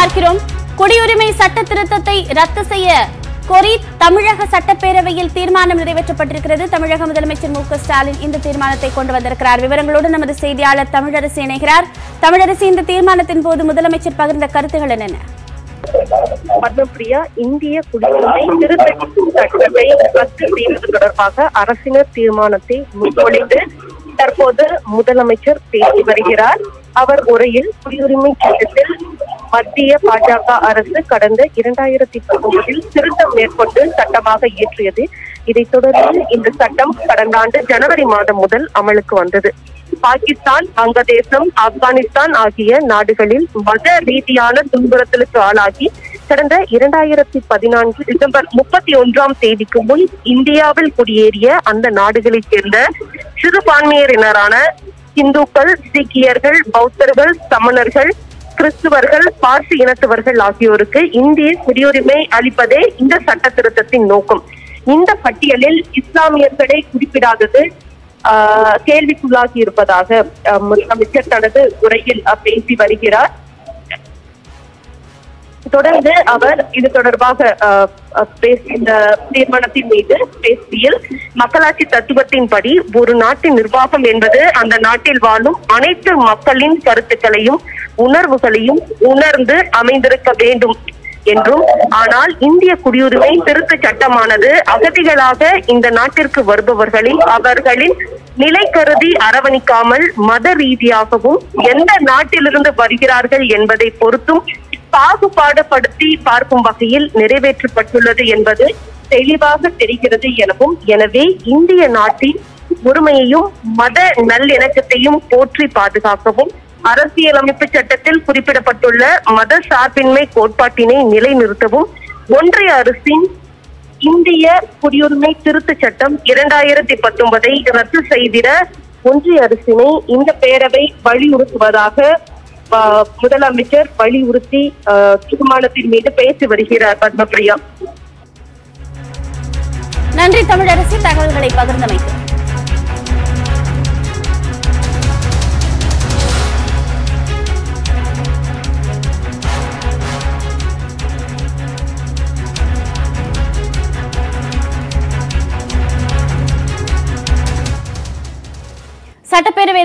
பார்க்கிறோம் குடியுரிமை சட்ட திருத்தத்தை ரத்து செய்ய கோரி தமிழக சட்டப்பேரவையில் தீர்மானம் நிறைவேற்றப்பட்டிருக்கிறது தமிழக முதலமைச்சர் மு க ஸ்டாலின் இந்த தீர்மானத்தை கொண்டு வந்திருக்கிறார் விவரங்களோடு நமது செய்தியாளர் தமிழரசு இணைகிறார் தமிழரசு இந்த தீர்மானத்தின் போது முதலமைச்சர் பகிர்ந்த கருத்துகள் என்னென்ன பத்மபிரியா இந்திய குடியுரிமை திருத்த சட்டத்தை ரத்து செய்வது தொடர்பாக அரசினர் தீர்மானத்தை முன்மொழிந்து தற்போது முதலமைச்சர் பேசி வருகிறார் அவர் உரையில் குடியுரிமை சட்டத்தில் மத்திய பாஜக அரசு கடந்த இரண்டாயிரத்தி பத்தொன்பதில் திருத்தம் மேற்கொண்டு சட்டமாக இயற்றியது இதைத் தொடர்ந்து இந்த சட்டம் கடந்த ஆண்டு ஜனவரி மாதம் முதல் அமலுக்கு வந்தது பாகிஸ்தான் வங்கதேசம் ஆப்கானிஸ்தான் ஆகிய நாடுகளில் மத ரீதியான துன்புறுத்தலுக்கு ஆளாகி கடந்த இரண்டாயிரத்தி பதினான்கு டிசம்பர் முப்பத்தி ஒன்றாம் தேதிக்கு முன் இந்தியாவில் குடியேறிய அந்த நாடுகளைச் சேர்ந்த சிறுபான்மையினரான இந்துக்கள் சீக்கியர்கள் பௌத்தர்கள் சமணர்கள் கிறிஸ்துவர்கள் பார்சி இனத்தவர்கள் ஆகியோருக்கு இந்திய குடியுரிமை அளிப்பதே இந்த சட்ட திருத்தத்தின் நோக்கம் இந்த பட்டியலில் இஸ்லாமியர்களை குறிப்பிடாதது ஆஹ், கேள்விக்குள்ளாகி இருப்பதாக ஆஹ், முதலமைச்சர் தனது உரையில் ஆஹ், பேசி வருகிறார் தொடர்ந்து அவர் இது தொடர்பாக ஆஹ், ஆஹ், பேசி இந்த தீர்மானத்தின் மீது பேசுகையில் மக்களாட்சி தத்துவத்தின்படி ஒரு நாட்டின் நிர்வாகம் என்பது அந்த நாட்டில் வாழும் அனைத்து மக்களின் கருத்துக்களையும் உணர்வுகளையும் உணர்ந்து அமைந்திருக்க வேண்டும் என்றும் ஆனால் இந்திய குடியுரிமை திருத்த சட்டமானது அகதிகளாக இந்த நாட்டிற்கு வருபவர்களை அவர்களின் நிலை கருதி அரவணைக்காமல் மத ரீதியாகவும் எந்த நாட்டிலிருந்து வருகிறார்கள் என்பதை பொறுத்தும் பாகுபாடுபடுத்தி பார்க்கும் வகையில் நிறைவேற்றப்பட்டுள்ளது என்பது தெளிவாக தெரிகிறது எனவும் எனவே இந்திய நாட்டின் ஒருமையையும் மத நல்லிணக்கத்தையும் போற்றி பாதுகாக்கவும் அரசியலமைப்பு சட்டத்தில் குறிப்பிடப்பட்டுள்ள மத சார்பின்மை கோட்பாட்டினை நிலைநிறுத்தவும் ஒன்றிய அரசின் இந்திய குடியுரிமை திருத்த சட்டம் இரண்டாயிரத்தி பத்தொன்பதை ரத்து செய்திட ஒன்றிய அரசினை இந்த பேரவை வலியுறுத்துவதாக ஆஹ், முதலமைச்சர் வலியுறுத்தி ஆஹ், தீர்மானத்தின் மீது பேசி வருகிறார் பத்மபிரியா நன்றி தமிழரசி தகவல்களை பகிர்ந்தமைக்கு சட்டப்பேரவை